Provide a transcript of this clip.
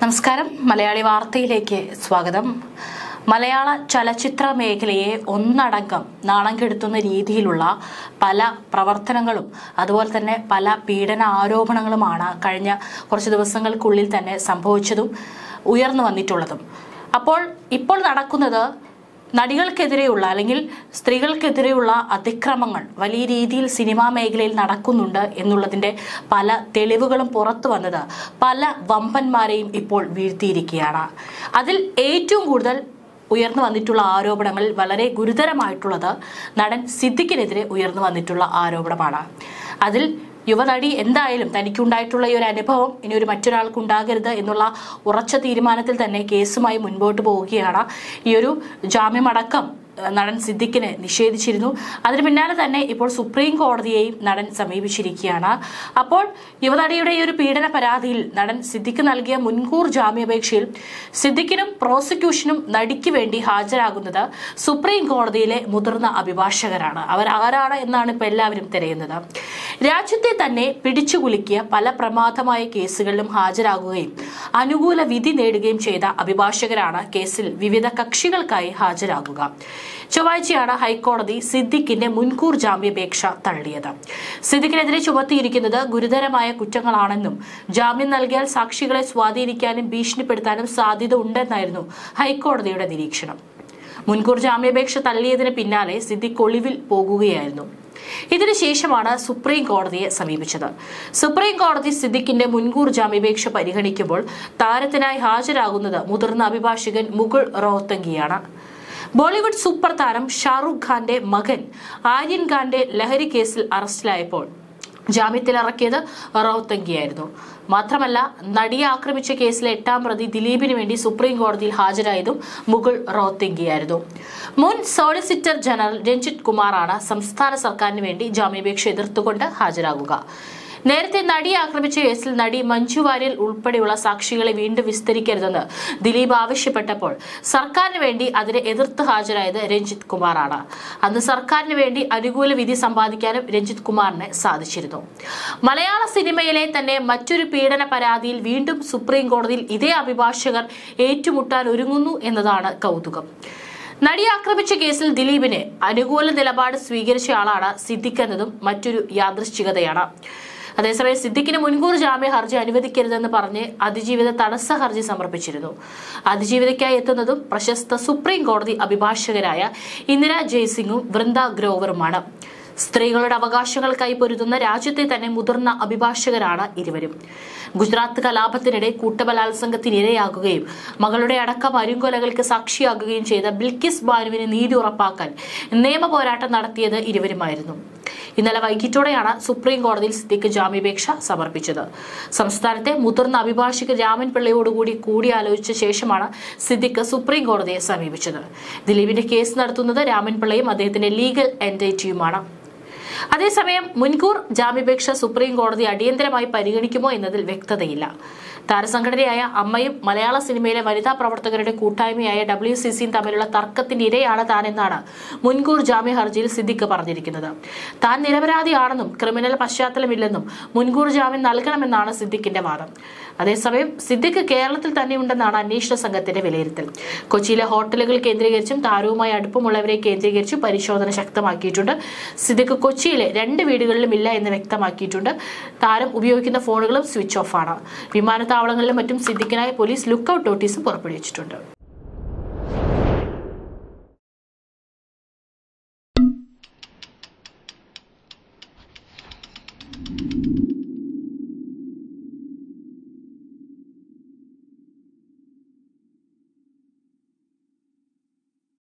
നമസ്കാരം മലയാളി വാർത്തയിലേക്ക് സ്വാഗതം മലയാള ചലച്ചിത്ര മേഖലയെ ഒന്നടങ്കം നാണം കെടുത്തുന്ന രീതിയിലുള്ള പല പ്രവർത്തനങ്ങളും അതുപോലെ തന്നെ പല പീഡന ആരോപണങ്ങളുമാണ് കഴിഞ്ഞ കുറച്ച് ദിവസങ്ങൾക്കുള്ളിൽ തന്നെ സംഭവിച്ചതും ഉയർന്നു വന്നിട്ടുള്ളതും അപ്പോൾ ഇപ്പോൾ നടക്കുന്നത് നടികൾക്കെതിരെയുള്ള അല്ലെങ്കിൽ സ്ത്രീകൾക്കെതിരെയുള്ള അതിക്രമങ്ങൾ വലിയ രീതിയിൽ സിനിമാ മേഖലയിൽ നടക്കുന്നുണ്ട് എന്നുള്ളതിന്റെ പല തെളിവുകളും പുറത്തു വന്നത് പല വമ്പന്മാരെയും ഇപ്പോൾ വീഴ്ത്തിയിരിക്കുകയാണ് അതിൽ ഏറ്റവും കൂടുതൽ ഉയർന്നു വന്നിട്ടുള്ള ആരോപണങ്ങളിൽ വളരെ ഗുരുതരമായിട്ടുള്ളത് നടൻ സിദ്ദിഖിനെതിരെ ഉയർന്നു വന്നിട്ടുള്ള ആരോപണമാണ് അതിൽ യുവനടി എന്തായാലും തനിക്കുണ്ടായിട്ടുള്ള ഈ ഒരു അനുഭവം ഇനി ഒരു മറ്റൊരാൾക്ക് ഉണ്ടാകരുത് എന്നുള്ള ഉറച്ച തീരുമാനത്തിൽ തന്നെ കേസുമായി മുൻപോട്ട് പോവുകയാണ് ഈ ഒരു ജാമ്യമടക്കം ഏഹ്, നടൻ സിദ്ദിഖിന് നിഷേധിച്ചിരുന്നു അതിന് പിന്നാലെ തന്നെ ഇപ്പോൾ സുപ്രീം കോടതിയെയും നടൻ സമീപിച്ചിരിക്കുകയാണ് അപ്പോൾ യുവനടിയുടെ ഈ ഒരു പീഡന പരാതിയിൽ നടൻ സിദ്ദിഖ് നൽകിയ മുൻകൂർ ജാമ്യാപേക്ഷയിൽ സിദ്ദിഖിനും പ്രോസിക്യൂഷനും നടിക്ക് വേണ്ടി ഹാജരാകുന്നത് സുപ്രീം കോടതിയിലെ മുതിർന്ന അഭിഭാഷകരാണ് അവർ ആരാണ് എന്നാണ് ഇപ്പോൾ എല്ലാവരും തിരയുന്നത് രാജ്യത്തെ തന്നെ പിടിച്ചുകുലുക്കിയ പല പ്രമാദമായ കേസുകളിലും ഹാജരാകുകയും അനുകൂല വിധി നേടുകയും ചെയ്ത അഭിഭാഷകരാണ് കേസിൽ വിവിധ കക്ഷികൾക്കായി ഹാജരാകുക ചൊവ്വാഴ്ചയാണ് ഹൈക്കോടതി സിദ്ദിഖിന്റെ മുൻകൂർ ജാമ്യാപേക്ഷ തള്ളിയത് സിദ്ദിഖിനെതിരെ ചുമത്തിയിരിക്കുന്നത് ഗുരുതരമായ കുറ്റങ്ങളാണെന്നും ജാമ്യം നൽകിയാൽ സാക്ഷികളെ സ്വാധീനിക്കാനും ഭീഷണിപ്പെടുത്താനും സാധ്യത ഉണ്ടെന്നായിരുന്നു ഹൈക്കോടതിയുടെ നിരീക്ഷണം മുൻകൂർ ജാമ്യാപേക്ഷ തള്ളിയതിന് പിന്നാലെ സിദ്ദിഖ് ഒളിവിൽ പോകുകയായിരുന്നു ഇതിനുശേഷമാണ് സുപ്രീം കോടതിയെ സമീപിച്ചത് സുപ്രീം കോടതി സിദ്ദിഖിന്റെ മുൻകൂർ ജാമ്യാപേക്ഷ പരിഗണിക്കുമ്പോൾ താരത്തിനായി ഹാജരാകുന്നത് മുതിർന്ന അഭിഭാഷകൻ മുകുൾ റോത്തങ്കിയാണ് ബോളിവുഡ് സൂപ്പർ താരം ഷാറുഖ് ഖാന്റെ മകൻ ആര്യൻ ഖാന്റെ ലഹരി കേസിൽ അറസ്റ്റിലായപ്പോൾ ജാമ്യത്തിലിറക്കിയത് റോത്തങ്കിയായിരുന്നു മാത്രമല്ല നടിയെ ആക്രമിച്ച കേസിലെ എട്ടാം പ്രതി ദിലീപിന് വേണ്ടി സുപ്രീം കോടതിയിൽ ഹാജരായതും മുകുൾ റോത്തങ്കിയായിരുന്നു മുൻ സോളിസിറ്റർ ജനറൽ രഞ്ജിത് കുമാറാണ് സംസ്ഥാന സർക്കാരിന് വേണ്ടി ജാമ്യാപേക്ഷ എതിർത്തുകൊണ്ട് ഹാജരാകുക നേരത്തെ നടിയെ ആക്രമിച്ച കേസിൽ നടി മഞ്ജു വാര്യൽ ഉൾപ്പെടെയുള്ള സാക്ഷികളെ വീണ്ടും വിസ്തരിക്കരുതെന്ന് ദിലീപ് ആവശ്യപ്പെട്ടപ്പോൾ സർക്കാരിന് വേണ്ടി അതിനെ എതിർത്ത് ഹാജരായത് രഞ്ജിത്ത് കുമാറാണ് അന്ന് സർക്കാരിന് വേണ്ടി അനുകൂല വിധി സമ്പാദിക്കാനും രഞ്ജിത്ത് കുമാറിന് സാധിച്ചിരുന്നു മലയാള സിനിമയിലെ തന്നെ മറ്റൊരു പീഡന പരാതിയിൽ വീണ്ടും സുപ്രീം കോടതിയിൽ ഇതേ അഭിഭാഷകർ ഏറ്റുമുട്ടാൻ ഒരുങ്ങുന്നു എന്നതാണ് കൗതുകം നടിയെ ആക്രമിച്ച കേസിൽ ദിലീപിന് അനുകൂല നിലപാട് സ്വീകരിച്ച ആളാണ് സിദ്ദിഖ് എന്നതും മറ്റൊരു യാദൃശ്ചികതയാണ് അതേസമയം സിദ്ദിഖിന് മുൻകൂർ ജാമ്യ ഹർജി അനുവദിക്കരുതെന്ന് പറഞ്ഞ് അതിജീവിത തടസ്സ ഹർജി സമർപ്പിച്ചിരുന്നു അതിജീവിതയ്ക്കായി എത്തുന്നതും പ്രശസ്ത സുപ്രീം കോടതി അഭിഭാഷകരായ ഇന്ദിര ജയ്സിംഗും വൃന്ദ ഗ്രോവറുമാണ് സ്ത്രീകളുടെ അവകാശങ്ങൾക്കായി പൊരുതുന്ന രാജ്യത്തെ തന്നെ മുതിർന്ന അഭിഭാഷകരാണ് ഇരുവരും ഗുജറാത്ത് കലാപത്തിനിടെ കൂട്ടബലാത്സംഗത്തിനിരയാകുകയും മകളുടെ അടക്കം അരുങ്കൊലകൾക്ക് സാക്ഷിയാകുകയും ചെയ്ത ബിൽക്കിസ് ബാനുവിന് നീതി ഉറപ്പാക്കാൻ നിയമ പോരാട്ടം നടത്തിയത് ഇരുവരുമായിരുന്നു ഇന്നലെ വൈകിട്ടോടെയാണ് സുപ്രീം കോടതിയിൽ സിദ്ദിഖ് ജാമ്യാപേക്ഷ സമർപ്പിച്ചത് സംസ്ഥാനത്തെ മുതിർന്ന അഭിഭാഷകൻ രാമൻ പിള്ളയോടുകൂടി കൂടിയാലോചിച്ച ശേഷമാണ് സിദ്ദിഖ് സുപ്രീം കോടതിയെ സമീപിച്ചത് ദിലീപിന്റെ കേസ് നടത്തുന്നത് രാമൻ പിള്ളയും അദ്ദേഹത്തിന്റെ ലീഗൽ എൻറ്റൈറ്റിയുമാണ് അതേസമയം മുൻകൂർ ജാമ്യാപേക്ഷ സുപ്രീം കോടതി അടിയന്തരമായി പരിഗണിക്കുമോ എന്നതിൽ വ്യക്തതയില്ല താരസംഘടനയായ അമ്മയും മലയാള സിനിമയിലെ വനിതാ പ്രവർത്തകരുടെ കൂട്ടായ്മയായ ഡബ്ല്യു സി സിയും തമ്മിലുള്ള തർക്കത്തിന്റെ ഇരയാണ് താനെന്നാണ് മുൻകൂർ ജാമ്യ ഹർജിയിൽ സിദ്ദിഖ് പറഞ്ഞിരിക്കുന്നത് താൻ നിരപരാധിയാണെന്നും ക്രിമിനൽ പശ്ചാത്തലമില്ലെന്നും മുൻകൂർ ജാമ്യം നൽകണമെന്നാണ് സിദ്ദിഖിന്റെ വാദം അതേസമയം സിദ്ദിഖ് കേരളത്തിൽ തന്നെയുണ്ടെന്നാണ് അന്വേഷണ സംഘത്തിന്റെ വിലയിരുത്തൽ കൊച്ചിയിലെ ഹോട്ടലുകൾ കേന്ദ്രീകരിച്ചും താരവുമായി അടുപ്പമുള്ളവരെ കേന്ദ്രീകരിച്ചും പരിശോധന ശക്തമാക്കിയിട്ടുണ്ട് സിദ്ദിഖ് കൊച്ചിയിലെ രണ്ട് വീടുകളിലും ഇല്ല എന്ന് വ്യക്തമാക്കിയിട്ടുണ്ട് താരം ഉപയോഗിക്കുന്ന ഫോണുകളും സ്വിച്ച് ഓഫ് ആണ് വിമാനത്താവളങ്ങളിലും മറ്റും സിദ്ദിഖിനായി പോലീസ് ലുക്കൌട്ട് നോട്ടീസും പുറപ്പെടുവിച്ചിട്ടുണ്ട്